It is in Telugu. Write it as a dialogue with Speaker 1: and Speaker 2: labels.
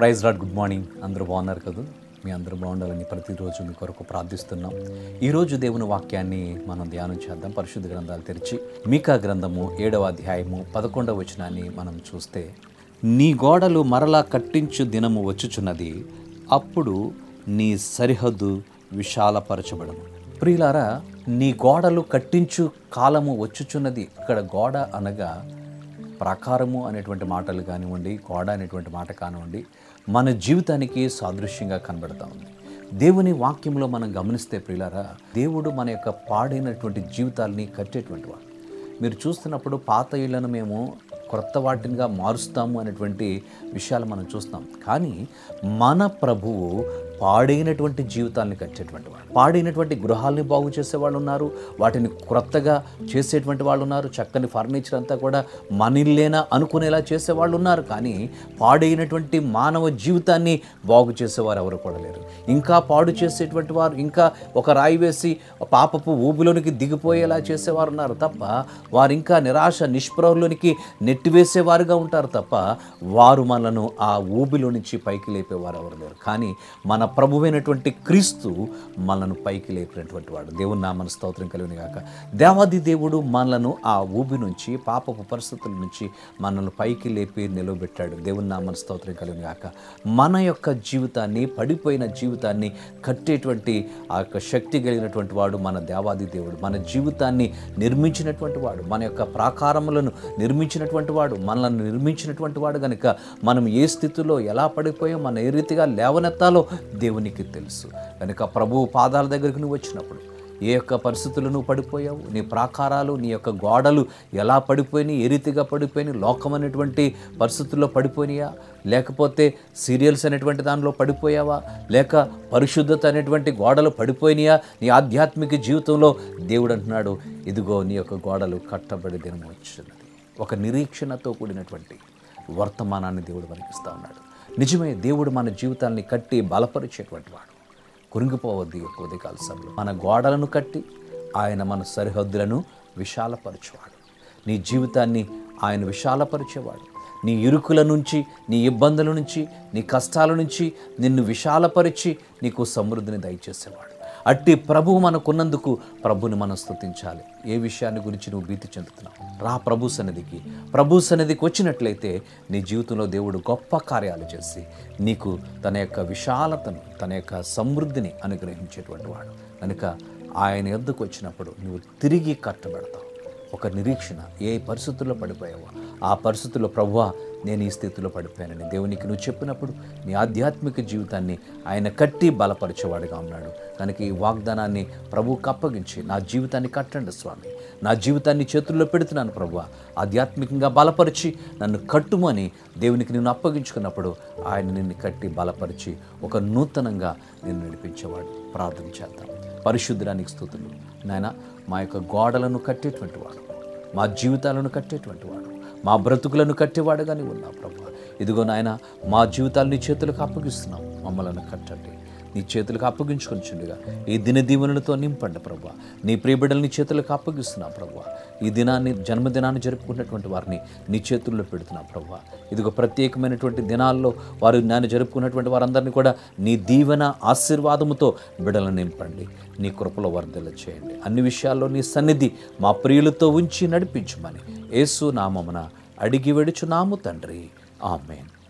Speaker 1: ప్రైజ్ రాడ్ గుడ్ మార్నింగ్ అందరూ బాగున్నారు కదా మీ అందరూ బాగుండాలని ప్రతిరోజు మీ కొరకు ప్రార్థిస్తున్నాం ఈరోజు దేవుని వాక్యాన్ని మనం ధ్యానం చేద్దాం పరిశుద్ధ గ్రంథాలు తెరిచి మీకా గ్రంథము ఏడవ అధ్యాయము పదకొండవ వచనాన్ని మనం చూస్తే నీ గోడలు మరలా కట్టించు దినము వచ్చుచున్నది అప్పుడు నీ సరిహద్దు విశాలపరచబడను ప్రియులారా నీ గోడలు కట్టించు కాలము వచ్చుచున్నది ఇక్కడ గోడ అనగా ప్రాకారము అనేటువంటి మాటలు కానివ్వండి గోడ అనేటువంటి మాట కానివ్వండి మన జీవితానికి సాదృశ్యంగా కనబడతా ఉంది దేవుని వాక్యంలో మనం గమనిస్తే ప్రియులారా దేవుడు మన యొక్క పాడైనటువంటి జీవితాల్ని కట్టేటువంటి వాడు మీరు చూస్తున్నప్పుడు పాత ఇళ్లను మేము క్రొత్త వాటినిగా మారుస్తాము అనేటువంటి విషయాలు మనం చూస్తాం కానీ మన ప్రభువు పాడైనటువంటి జీవితాలను కట్టేటువంటి వాడు పాడైనటువంటి గృహాల్ని బాగు చేసేవాళ్ళు ఉన్నారు వాటిని క్రొత్తగా చేసేటువంటి వాళ్ళు ఉన్నారు చక్కని ఫర్నిచర్ అంతా కూడా మన ఇల్లేనా అనుకునేలా చేసేవాళ్ళు ఉన్నారు కానీ పాడైనటువంటి మానవ జీవితాన్ని బాగు చేసేవారు ఎవరు కూడా లేరు ఇంకా పాడు చేసేటువంటి వారు ఇంకా ఒక రాయి వేసి పాపపు ఊబిలోనికి దిగిపోయేలా చేసేవారు ఉన్నారు తప్ప వారు ఇంకా నిరాశ నిష్ప్రహలోనికి నెట్టివేసేవారుగా ఉంటారు తప్ప వారు మనను ఆ ఊబిలో నుంచి పైకి లేపేవారు ఎవరు లేరు కానీ మన ప్రభువైనటువంటి క్రీస్తు మనను పైకి లేపినటువంటి వాడు దేవుని నామన స్తోత్రం కలిగిన గాక దేవాది దేవుడు మనలను ఆ ఊబి నుంచి పాపపు పరిస్థితుల నుంచి మనల్ని పైకి లేపి నిలవబెట్టాడు దేవుని నామన స్తోత్రం కలిగిన గాక మన యొక్క జీవితాన్ని పడిపోయిన జీవితాన్ని కట్టేటువంటి ఆ యొక్క శక్తి కలిగినటువంటి వాడు మన దేవాది దేవుడు మన జీవితాన్ని నిర్మించినటువంటి వాడు మన యొక్క ప్రాకారములను నిర్మించినటువంటి వాడు మనల్ని నిర్మించినటువంటి వాడు కనుక మనం ఏ స్థితిలో ఎలా పడిపోయాం మనం ఏ రీతిగా లేవనెత్తాలో దేవునికి తెలుసు కనుక ప్రభువు పాదాల దగ్గరికి నువ్వు వచ్చినప్పుడు ఏ యొక్క పరిస్థితులు నువ్వు పడిపోయావు నీ ప్రాకారాలు నీ యొక్క గోడలు ఎలా పడిపోయినాయి ఏ రీతిగా పడిపోయినాయి లోకం అనేటువంటి పరిస్థితుల్లో పడిపోయినాయా లేకపోతే సీరియల్స్ అనేటువంటి దానిలో పడిపోయావా లేక పరిశుద్ధత అనేటువంటి గోడలు పడిపోయినాయా నీ ఆధ్యాత్మిక జీవితంలో దేవుడు అంటున్నాడు ఇదిగో నీ యొక్క గోడలు కట్టబడి దినం వచ్చినది ఒక నిరీక్షణతో కూడినటువంటి వర్తమానాన్ని దేవుడు మనకిస్తూ ఉన్నాడు నిజమే దేవుడు మన జీవితాన్ని కట్టి బలపరిచేటువంటి వాడు కురింగిపోవద్దు ఈ యొక్క ఉదయకాల సమయంలో మన గోడలను కట్టి ఆయన మన సరిహద్దులను విశాలపరచువాడు నీ జీవితాన్ని ఆయన విశాలపరిచేవాడు నీ ఇరుకుల నుంచి నీ ఇబ్బందుల నుంచి నీ కష్టాల నుంచి నిన్ను విశాలపరిచి నీకు సమృద్ధిని దయచేసేవాడు అట్టి ప్రభువు మనకున్నందుకు ప్రభుని మనం స్తుతించాలి ఏ విషయాన్ని గురించి నువ్వు భీతి చెందుతున్నావు రా ప్రభు సన్నిధికి ప్రభు సన్నిధికి వచ్చినట్లయితే నీ జీవితంలో దేవుడు గొప్ప కార్యాలు చేసి నీకు తన యొక్క విశాలతను తన యొక్క సమృద్ధిని అనుగ్రహించేటువంటి వాడు కనుక ఆయన ఎద్దుకు వచ్చినప్పుడు నువ్వు తిరిగి కట్టబెడతావు ఒక నిరీక్షణ ఏ పరిస్థితుల్లో పడిపోయావో ఆ పరిస్థితుల్లో ప్రవ్వా నేను ఈ స్థితిలో పడిపోయానని దేవునికి నువ్వు చెప్పినప్పుడు నీ ఆధ్యాత్మిక జీవితాన్ని ఆయన కట్టి బలపరిచేవాడుగా ఉన్నాడు కనుక ఈ వాగ్దానాన్ని ప్రభువుకు అప్పగించి నా జీవితాన్ని కట్టండి స్వామి నా జీవితాన్ని చేతుల్లో పెడుతున్నాను ప్రభు ఆధ్యాత్మికంగా బలపరిచి నన్ను కట్టుమని దేవునికి నేను అప్పగించుకున్నప్పుడు ఆయన నిన్ను కట్టి బలపరిచి ఒక నూతనంగా నిన్ను నడిపించేవాడు ప్రార్థన చేద్దాం పరిశుద్ధానికి స్థుతులు నాయన మా యొక్క గోడలను కట్టేటువంటి వాడు మా జీవితాలను కట్టేటువంటి వాడు మా బ్రతుకులను కట్టేవాడుగా నీవు ఉన్నావు ప్రభు ఇదిగో నాయన మా జీవితాలు నీ చేతులకు అప్పగిస్తున్నాం మమ్మల్ని కట్టండి నీ చేతులకు అప్పగించుకొనిచుండగా ఈ దిన దీవెనలతో నింపండి ప్రభు నీ ప్రియబిడ్డలు నీ చేతులకు అప్పగిస్తున్నాం ప్రభు ఈ దినాన్ని జన్మదినాన్ని జరుపుకున్నటువంటి వారిని నీ చేతుల్లో పెడుతున్నాం ప్రభు ఇదిగో ప్రత్యేకమైనటువంటి దినాల్లో వారు నేను జరుపుకున్నటువంటి వారందరినీ కూడా నీ దీవెన ఆశీర్వాదముతో బిడలను నింపండి నీ కృపలో వర్ధల చేయండి అన్ని విషయాల్లో నీ సన్నిధి మా ప్రియులతో ఉంచి నడిపించమని యేసు నామమున అడిగి వెడుచున్నాము తండ్రి ఆమెన్